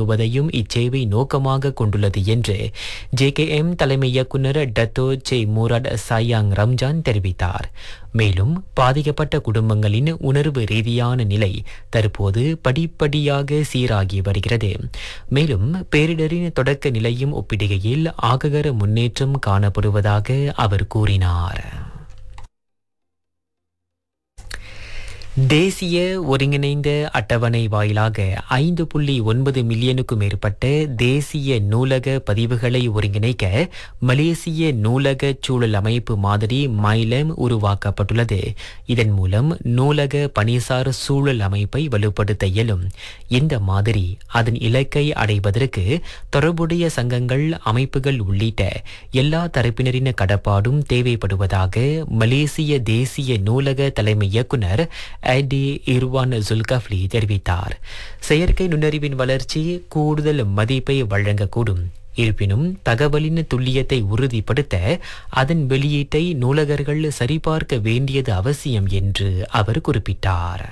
வழங்குவதையும் இச்சேவை நோக்கமாக கொண்டுள்ளது என்று ஜேகேஎம் தலைமை இயக்குநர் டத்தோ சே மூரட் சாயாங் ரம்ஜான் தெரிவித்தார் மேலும் பாதிக்கப்பட்ட குடும்பங்களின் உணர்வு ரீதியான நிலை தற்போது படிப்படியாக சீராகி வருகிறது மேலும் பேரிடரின் தொடக்க நிலையும் ஒப்பிடுகையில் ஆககர முன்னேற்றம் காணப்படுவதாக அவர் கூறினார் தேசிய ஒருங்கிணைந்த அட்டவணை வாயிலாக ஐந்து புள்ளி ஒன்பது மில்லியனுக்கும் மேற்பட்ட தேசிய நூலக பதிவுகளை ஒருங்கிணைக்க மலேசிய நூலக சூழல் அமைப்பு மாதிரி மைலம் உருவாக்கப்பட்டுள்ளது இதன் மூலம் நூலக பணிசார் சூழல் அமைப்பை வலுப்படுத்த இயலும் இந்த மாதிரி அதன் இலக்கை அடைவதற்கு தொடர்புடைய சங்கங்கள் அமைப்புகள் உள்ளிட்ட எல்லா தரப்பினரின் கடப்பாடும் தேவைப்படுவதாக மலேசிய தேசிய நூலக தலைமை இயக்குனர் ஐடி இர்வான் ஜுல்கஃப்லி தெரிவித்தார் செயற்கை நுண்ணறிவின் வளர்ச்சி கூடுதல் மதிப்பை வழங்கக்கூடும் இருப்பினும் தகவலின் துல்லியத்தை உறுதிப்படுத்த அதன் வெளியீட்டை நூலகர்கள் சரிபார்க்க வேண்டியது அவசியம் என்று அவர் குறிப்பிட்டார்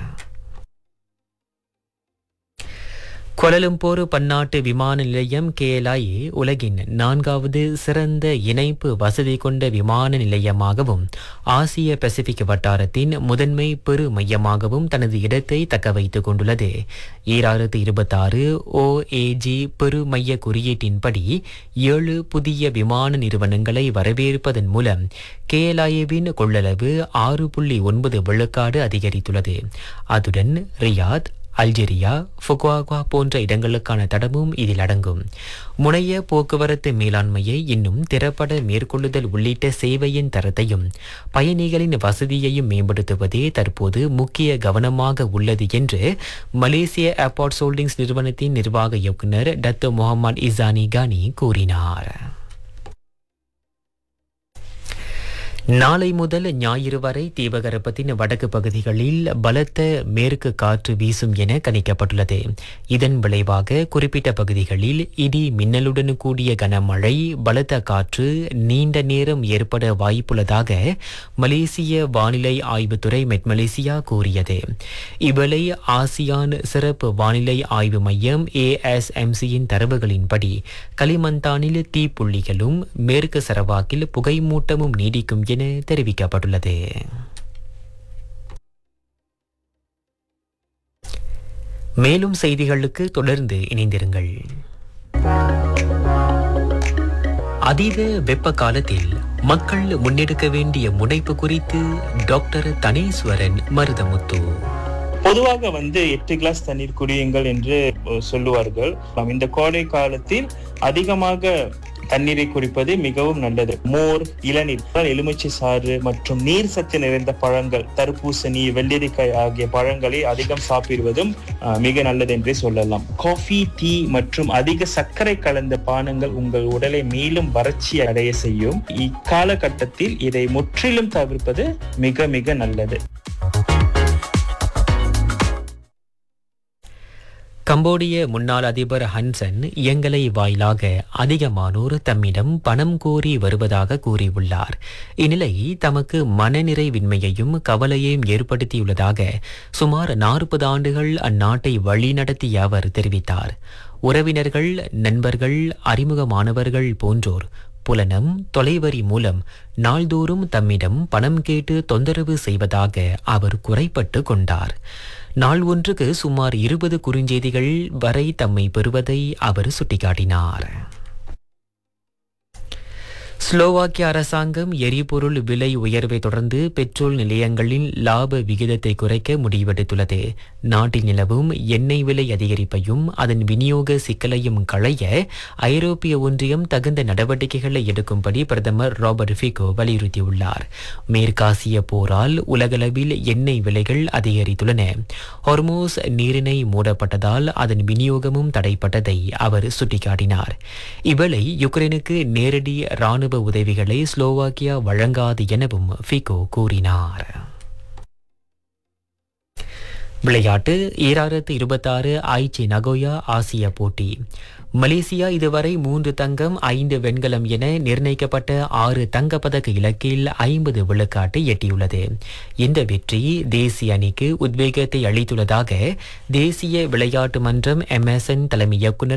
கொலலம்பூர் பன்னாட்டு விமான நிலையம் கேஎல்ஐ உலகின் நான்காவது சிறந்த இணைப்பு வசதி கொண்ட விமான நிலையமாகவும் ஆசிய பசிபிக் வட்டாரத்தின் முதன்மை பெரு மையமாகவும் தனது இடத்தை தக்க வைத்துக் கொண்டுள்ளது ஈராயிரத்து இருபத்தாறு ஓஏஜி பெரு மைய குறியீட்டின்படி ஏழு புதிய விமான நிறுவனங்களை வரவேற்பதன் மூலம் கேஎல்ஐவின் கொள்ளளவு ஆறு புள்ளி ஒன்பது விழுக்காடு அதிகரித்துள்ளது அதுடன் ரியாத் அல்ஜீரியா ஃபுகுவாகுவா போன்ற இடங்களுக்கான தடமும் இதில் அடங்கும் முனைய போக்குவரத்து மேலாண்மையை இன்னும் திறப்பட மேற்கொள்ளுதல் உள்ளிட்ட சேவையின் தரத்தையும் பயணிகளின் வசதியையும் மேம்படுத்துவதே தற்போது முக்கிய கவனமாக உள்ளது என்று மலேசிய ஏர்போர்ட்ஸ் ஹோல்டிங்ஸ் நிறுவனத்தின் நிர்வாக இயக்குநர் டத்து முகமது இசானி கானி கூறினார் நாளை முதல் ஞாயிறு வரை தீபகற்பத்தின் வடக்கு பகுதிகளில் பலத்த மேற்கு காற்று வீசும் என கணிக்கப்பட்டுள்ளது இதன் விளைவாக குறிப்பிட்ட பகுதிகளில் இடி மின்னலுடன் கூடிய கனமழை பலத்த காற்று நீண்ட நேரம் ஏற்பட வாய்ப்புள்ளதாக மலேசிய வானிலை ஆய்வுத்துறை மெட்மலேசியா கூறியது இவ்வேளை ஆசியான் சிறப்பு வானிலை ஆய்வு மையம் ஏஎஸ்எம்சியின் தரவுகளின்படி களிமந்தானில் தீப்புள்ளிகளும் மேற்கு சரவாக்கில் புகைமூட்டமும் நீடிக்கும் என தெரிவிக்கப்பட்டுள்ளது மேலும் செய்திகளுக்கு தொடர்ந்து இணைந்திருங்கள் அதீத வெப்ப காலத்தில் மக்கள் முன்னெடுக்க வேண்டிய முனைப்பு குறித்து டாக்டர் தனேஸ்வரன் மருதமுத்து பொதுவாக வந்து எட்டு கிளாஸ் தண்ணீர் குடியுங்கள் என்று சொல்லுவார்கள் இந்த கோடை காலத்தில் அதிகமாக தண்ணீரை குடிப்பது மிகவும் நல்லது மோர் இளநீர் எலுமிச்சை சாறு மற்றும் நீர் சத்து நிறைந்த பழங்கள் தர்பூசணி வெள்ளரிக்காய் ஆகிய பழங்களை அதிகம் சாப்பிடுவதும் மிக நல்லது என்றே சொல்லலாம் காஃபி டீ மற்றும் அதிக சர்க்கரை கலந்த பானங்கள் உங்கள் உடலை மேலும் வறட்சி அடைய செய்யும் இக்காலகட்டத்தில் இதை முற்றிலும் தவிர்ப்பது மிக மிக நல்லது கம்போடிய முன்னாள் அதிபர் ஹன்சன் இயங்கலை வாயிலாக அதிகமானோர் தம்மிடம் பணம் கோரி வருவதாக கூறியுள்ளார் இந்நிலை தமக்கு மனநிறைவின்மையையும் கவலையையும் ஏற்படுத்தியுள்ளதாக சுமார் நாற்பது ஆண்டுகள் அந்நாட்டை வழிநடத்திய அவர் தெரிவித்தார் உறவினர்கள் நண்பர்கள் அறிமுகமானவர்கள் போன்றோர் புலனம் தொலைவரி மூலம் நாள்தோறும் தம்மிடம் பணம் கேட்டு தொந்தரவு செய்வதாக அவர் குறைப்பட்டு கொண்டார் நாள் ஒன்றுக்கு சுமார் இருபது குறுஞ்செய்திகள் வரை தம்மை பெறுவதை அவர் சுட்டிக்காட்டினார் ஸ்லோவாக்கிய அரசாங்கம் எரிபொருள் விலை உயர்வை தொடர்ந்து பெட்ரோல் நிலையங்களின் லாப விகிதத்தை குறைக்க முடிவெடுத்துள்ளது நாட்டில் நிலவும் எண்ணெய் விலை அதிகரிப்பையும் அதன் விநியோக சிக்கலையும் களைய ஐரோப்பிய ஒன்றியம் தகுந்த நடவடிக்கைகளை எடுக்கும்படி பிரதமர் ராபர்ட் ஃபிகோ வலியுறுத்தியுள்ளார் மேற்காசிய போரால் உலகளவில் எண்ணெய் விலைகள் அதிகரித்துள்ளன ஹொர்மோஸ் நீரிணை மூடப்பட்டதால் அதன் விநியோகமும் தடைப்பட்டதை அவர் சுட்டிக்காட்டினார் இவ்வேளை யுக்ரைனுக்கு நேரடி ராணுவ உதவிகளை ஸ்லோவாக்கியா வழங்காது எனவும் ஃபிகோ கூறினார் விளையாட்டு ஈராயிரத்து இருபத்தாறு ஐச்சி நகோயா ஆசிய போட்டி மலேசியா இதுவரை மூன்று தங்கம் ஐந்து வெண்கலம் என நிர்ணயிக்கப்பட்ட ஆறு தங்கப்பதக்க இலக்கில் ஐம்பது விழுக்காட்டை எட்டியுள்ளது இந்த வெற்றி தேசிய அணிக்கு உத்வேகத்தை அளித்துள்ளதாக தேசிய விளையாட்டு மன்றம் எம்எஸ்என் தலைமை இயக்குநர்